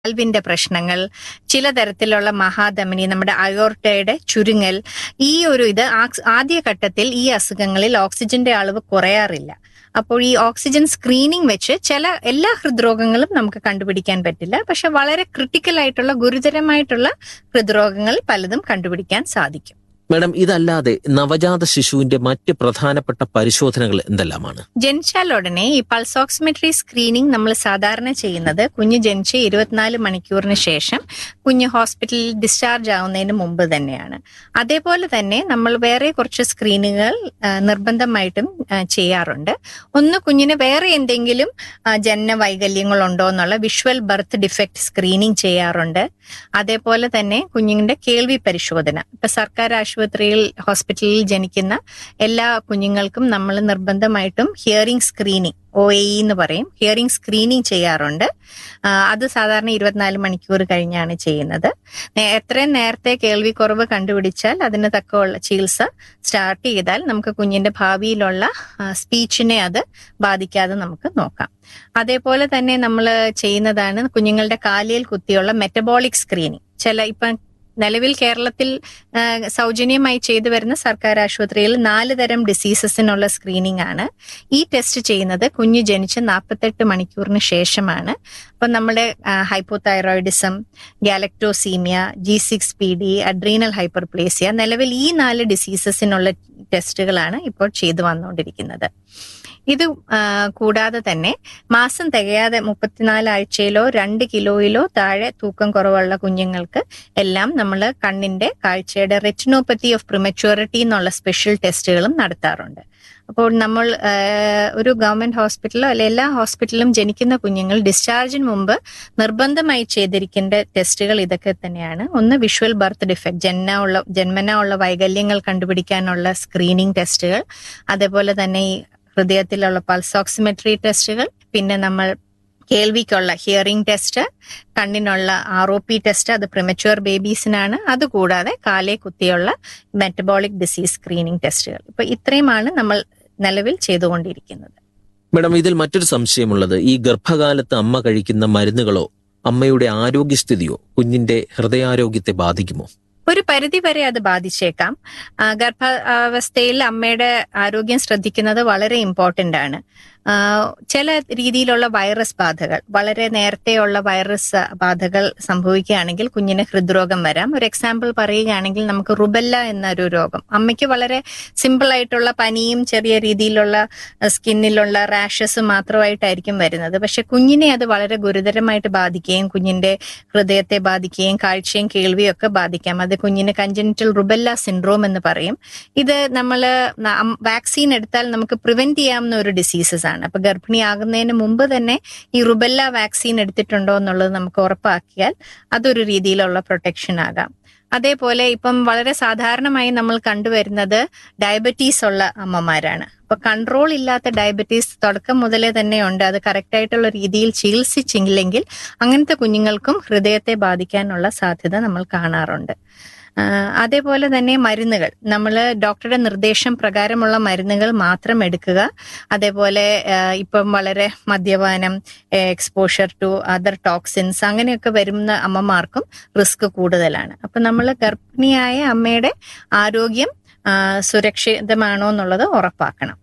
വാൽവിന്റെ പ്രശ്നങ്ങൾ ചില തരത്തിലുള്ള മഹാധമനി നമ്മുടെ അയോർട്ടയുടെ ചുരുങ്ങൽ ഈ ഒരു ഇത് ആക്സ്- ആദ്യഘട്ടത്തിൽ ഈ അസുഖങ്ങളിൽ ഓക്സിജന്റെ അളവ് കുറയാറില്ല അപ്പോൾ ഈ ഓക്സിജൻ സ്ക്രീനിങ് വെച്ച് ചില എല്ലാ ഹൃദ്രോഗങ്ങളും നമുക്ക് കണ്ടുപിടിക്കാൻ പറ്റില്ല പക്ഷെ വളരെ ക്രിട്ടിക്കൽ ആയിട്ടുള്ള ഗുരുതരമായിട്ടുള്ള ഹൃദ്രോഗങ്ങൾ പലതും കണ്ടുപിടിക്കാൻ സാധിക്കും മാഡം ഇതല്ലാതെ നവജാത ശിശുവിന്റെ മറ്റ് പ്രധാനപ്പെട്ട പരിശോധനകൾ എന്തെല്ലാമാണ് ജനിച്ചാൽ ഉടനെ ഈ പൾസ് ഓക്സിമെട്രി സ്ക്രീനിങ് നമ്മൾ സാധാരണ ചെയ്യുന്നത് കുഞ്ഞ് ജനിച്ച് ഇരുപത്തിനാല് മണിക്കൂറിന് ശേഷം കുഞ്ഞ് ഹോസ്പിറ്റലിൽ ഡിസ്ചാർജ് ആവുന്നതിന് മുമ്പ് തന്നെയാണ് അതേപോലെ തന്നെ നമ്മൾ വേറെ കുറച്ച് സ്ക്രീനുകൾ ആ, നിർബന്ധമായിട്ടും ആ, ചെയ്യാറുണ്ട് ഒന്ന് കുഞ്ഞിന് വേറെ എന്തെങ്കിലും ആ, ജനന വൈകല്യങ്ങളുണ്ടോ എന്നുള്ള വിഷ്വൽ ബർത്ത് ഡിഫക്റ്റ് സ്ക്രീനിങ് ചെയ്യാറുണ്ട് അതേപോലെ തന്നെ കുഞ്ഞിന്റെ കേൾവി പരിശോധന ഇപ്പൊ സർക്കാർ ആശുപത്രിയിൽ ഹോസ്പിറ്റലിൽ ജനിക്കുന്ന എല്ലാ കുഞ്ഞുങ്ങൾക്കും നമ്മൾ നിർബന്ധമായിട്ടും ഹിയറിംഗ് സ്ക്രീനിങ് ഒ എ എന്ന് പറയും ഹിയറിംഗ് സ്ക്രീനിങ് ചെയ്യാറുണ്ട് ആ, അത് സാധാരണ ഇരുപത്തിനാല് മണിക്കൂർ കഴിഞ്ഞാണ് ചെയ്യുന്നത് നേ- എത്രയും നേരത്തെ കേൾവി കുറവ് കണ്ടുപിടിച്ചാൽ അതിന് തക്കമുള്ള ചികിത്സ സ്റ്റാർട്ട് ചെയ്താൽ നമുക്ക് കുഞ്ഞിന്റെ ഭാവിയിലുള്ള സ്പീച്ചിനെ അത് ബാധിക്കാതെ നമുക്ക് നോക്കാം അതേപോലെ തന്നെ നമ്മൾ ചെയ്യുന്നതാണ് കുഞ്ഞുങ്ങളുടെ കാലിൽ കുത്തിയുള്ള മെറ്റബോളിക് സ്ക്രീനിങ് ചില ഇപ്പം നിലവിൽ കേരളത്തിൽ ആ, സൗജന്യമായി ചെയ്തു വരുന്ന സർക്കാർ ആശുപത്രിയിൽ നാല് തരം ഡിസീസസിനുള്ള സ്ക്രീനിംഗ് ആണ് ഈ ടെസ്റ്റ് ചെയ്യുന്നത് കുഞ്ഞ് ജനിച്ച് നാൽപ്പത്തെട്ട് മണിക്കൂറിന് ശേഷമാണ് അപ്പൊ നമ്മുടെ hypothyroidism galactosemia G six P D adrenal hyperplasia നിലവിൽ ഈ നാല് ഡിസീസസിനുള്ള ടെസ്റ്റുകളാണ് ഇപ്പോൾ ചെയ്തു വന്നുകൊണ്ടിരിക്കുന്നത് ഇത് ആ, കൂടാതെ തന്നെ മാസം തികയാതെ മുപ്പത്തിനാല് ആഴ്ചയിലോ രണ്ട് കിലോയിലോ താഴെ തൂക്കം കുറവുള്ള കുഞ്ഞുങ്ങൾക്ക് എല്ലാം നമ്മൾ കണ്ണിന്റെ കാഴ്ചയുടെ റെറ്റിനോപ്പത്തി ഓഫ് പ്രിമച്യൂരിറ്റി എന്നുള്ള സ്പെഷ്യൽ ടെസ്റ്റുകളും നടത്താറുണ്ട് അപ്പോൾ നമ്മൾ ആ, ഒരു ഗവൺമെന്റ് ഹോസ്പിറ്റലോ അല്ലെ എല്ലാ ഹോസ്പിറ്റലിലും ജനിക്കുന്ന കുഞ്ഞുങ്ങൾ ഡിസ്ചാർജിന് മുമ്പ് നിർബന്ധമായി ചെയ്തിരിക്കേണ്ട ടെസ്റ്റുകൾ ഇതൊക്കെ തന്നെയാണ് ഒന്ന് വിഷ്വൽ ബർത്ത് ഡിഫക്ട് ജന്മ ഉള്ള ജന്മന ഉള്ള വൈകല്യങ്ങൾ കണ്ടുപിടിക്കാനുള്ള സ്ക്രീനിങ് ടെസ്റ്റുകൾ അതേപോലെ തന്നെ ഈ ഹൃദയത്തിലുള്ള പൾസ് ഓക്സിമെട്രി ടെസ്റ്റുകൾ പിന്നെ നമ്മൾ കേൾവിക്കുള്ള ഹിയറിംഗ് ടെസ്റ്റ് കണ്ണിനുള്ള ആർ ഒ പി ടെസ്റ്റ് അത് പ്രിമച്വർ ബേബീസിനാണ് അതുകൂടാതെ കാലേ കുത്തിയുള്ള മെറ്റബോളിക് ഡിസീസ് സ്ക്രീനിങ് ടെസ്റ്റുകൾ ഇപ്പൊ ഇത്രയുമാണ് നമ്മൾ നിലവിൽ ചെയ്തുകൊണ്ടിരിക്കുന്നത് മാഡം ഇതിൽ മറ്റൊരു സംശയമുള്ളത് ഈ ഗർഭകാലത്ത് അമ്മ കഴിക്കുന്ന മരുന്നുകളോ അമ്മയുടെ ആരോഗ്യസ്ഥിതിയോ കുഞ്ഞിന്റെ ഹൃദയാരോഗ്യത്തെ ബാധിക്കുമോ ഒരു പരിധി വരെ അത് ബാധിച്ചേക്കാം ആ, ഗർഭാവസ്ഥയിൽ അമ്മയുടെ ആരോഗ്യം ശ്രദ്ധിക്കുന്നത് വളരെ ഇമ്പോർട്ടന്റ് ആണ് ആ, ചില രീതിയിലുള്ള വൈറസ് ബാധകൾ വളരെ നേരത്തെയുള്ള വൈറസ് ബാധകൾ സംഭവിക്കുകയാണെങ്കിൽ കുഞ്ഞിന് ഹൃദ്രോഗം വരാം ഒരു എക്സാമ്പിൾ പറയുകയാണെങ്കിൽ നമുക്ക് റുബെല്ല എന്നൊരു രോഗം അമ്മയ്ക്ക് വളരെ സിമ്പിൾ ആയിട്ടുള്ള പനിയും ചെറിയ രീതിയിലുള്ള സ്കിന്നിലുള്ള റാഷസും മാത്രമായിട്ടായിരിക്കും വരുന്നത് പക്ഷെ കുഞ്ഞിനെ അത് വളരെ ഗുരുതരമായിട്ട് ബാധിക്കുകയും കുഞ്ഞിന്റെ ഹൃദയത്തെ ബാധിക്കുകയും കാഴ്ചയും കേൾവിയും ഒക്കെ ബാധിക്കാം അത് കുഞ്ഞിന് കഞ്ചനിറ്റൽ റുബെല്ല സിൻഡ്രോം എന്ന് പറയും ഇത് നമ്മൾ വാക്സിൻ എടുത്താൽ നമുക്ക് പ്രിവെന്റ് ചെയ്യാവുന്ന ഒരു ഡിസീസസ് ആണ് അപ്പൊ ഗർഭിണിയാകുന്നതിന് മുമ്പ് തന്നെ ഈ റുബെല്ല വാക്സിൻ എടുത്തിട്ടുണ്ടോ എന്നുള്ളത് നമുക്ക് ഉറപ്പാക്കിയാൽ അതൊരു രീതിയിലുള്ള പ്രൊട്ടക്ഷൻ ആകാം അതേപോലെ ഇപ്പം വളരെ സാധാരണമായി നമ്മൾ കണ്ടുവരുന്നത് ഡയബറ്റീസ് ഉള്ള അമ്മമാരാണ് അപ്പൊ കൺട്രോൾ ഇല്ലാത്ത ഡയബറ്റീസ് തുടക്കം മുതലേ തന്നെ ഉണ്ട് അത് കറക്റ്റ് ആയിട്ടുള്ള രീതിയിൽ ചികിത്സിച്ചില്ലെങ്കിൽ അങ്ങനത്തെ കുഞ്ഞുങ്ങൾക്കും ഹൃദയത്തെ ബാധിക്കാനുള്ള സാധ്യത നമ്മൾ കാണാറുണ്ട് ആ, അതേപോലെ തന്നെ മരുന്നുകൾ നമ്മൾ ഡോക്ടറുടെ നിർദ്ദേശം പ്രകാരമുള്ള മരുന്നുകൾ മാത്രം എടുക്കുക അതേപോലെ ആ, ഇപ്പം വളരെ മദ്യപാനം എക്സ്പോഷർ ടു അതർ ടോക്സിൻസ് അങ്ങനെയൊക്കെ വരുന്ന അമ്മമാർക്കും റിസ്ക് കൂടുതലാണ് അപ്പൊ നമ്മൾ ഗർഭിണിയായ അമ്മയുടെ ആരോഗ്യം ആ, സുരക്ഷിതമാണോ എന്നുള്ളത് ഉറപ്പാക്കണം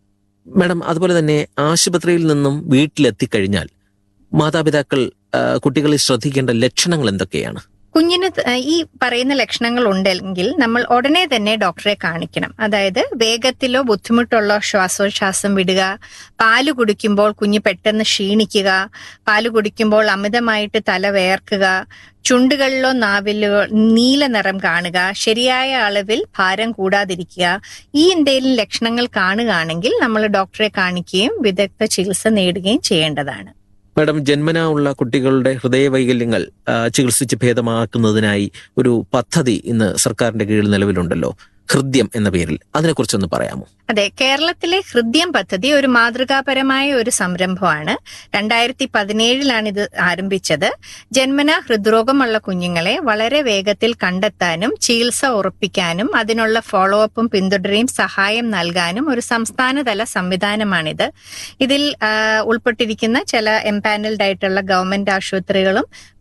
മാഡം അതുപോലെ തന്നെ ആശുപത്രിയിൽ നിന്നും വീട്ടിലെത്തിക്കഴിഞ്ഞാൽ മാതാപിതാക്കൾ ആ, കുട്ടികളിൽ ശ്രദ്ധിക്കേണ്ട ലക്ഷണങ്ങൾ എന്തൊക്കെയാണ് കുഞ്ഞിന് ത- ഈ പറയുന്ന ലക്ഷണങ്ങൾ ഉണ്ടെങ്കിൽ നമ്മൾ ഉടനെ തന്നെ ഡോക്ടറെ കാണിക്കണം അതായത് വേഗത്തിലോ ബുദ്ധിമുട്ടുള്ള ശ്വാസോച്ഛ്വാസം വിടുക പാല് കുടിക്കുമ്പോൾ കുഞ്ഞ് പെട്ടെന്ന് ക്ഷീണിക്കുക പാല് കുടിക്കുമ്പോൾ അമിതമായിട്ട് തല വേർക്കുക ചുണ്ടുകളിലോ നാവിലോ നീല നിറം കാണുക ശരിയായ അളവിൽ ഭാരം കൂടാതിരിക്കുക ഈ എന്തെങ്കിലും ലക്ഷണങ്ങൾ കാണുകയാണെങ്കിൽ നമ്മൾ ഡോക്ടറെ കാണിക്കുകയും വിദഗ്ധ ചികിത്സ നേടുകയും ചെയ്യേണ്ടതാണ് മാഡം ജന്മനാ ഉള്ള കുട്ടികളുടെ ഹൃദയവൈകല്യങ്ങൾ ആ, ചികിത്സിച്ച് ഭേദമാക്കുന്നതിനായി ഒരു പദ്ധതി ഇന്ന് സർക്കാരിന്റെ കീഴിൽ നിലവിലുണ്ടല്ലോ ഹൃദ്യം എന്ന പേരിൽ അതിനെക്കുറിച്ചൊന്ന് പറയാമോ അതെ കേരളത്തിലെ ഹൃദ്യം പദ്ധതി ഒരു മാതൃകാപരമായ ഒരു സംരംഭമാണ് രണ്ടായിരത്തി പതിനേഴിലാണ് ഇത് ആരംഭിച്ചത് ജന്മന ഹൃദ്രോഗമുള്ള കുഞ്ഞുങ്ങളെ വളരെ വേഗത്തിൽ കണ്ടെത്താനും ചികിത്സ ഉറപ്പിക്കാനും അതിനുള്ള ഫോളോ അപ്പും പിന്തുടരുകയും സഹായം നൽകാനും ഒരു സംസ്ഥാനതല സംവിധാനമാണിത് ഇതിൽ ആ, ഉൾപ്പെട്ടിരിക്കുന്ന ചില എംപാനൽഡ് ആയിട്ടുള്ള ഗവൺമെന്റ് ആശുപത്രികളും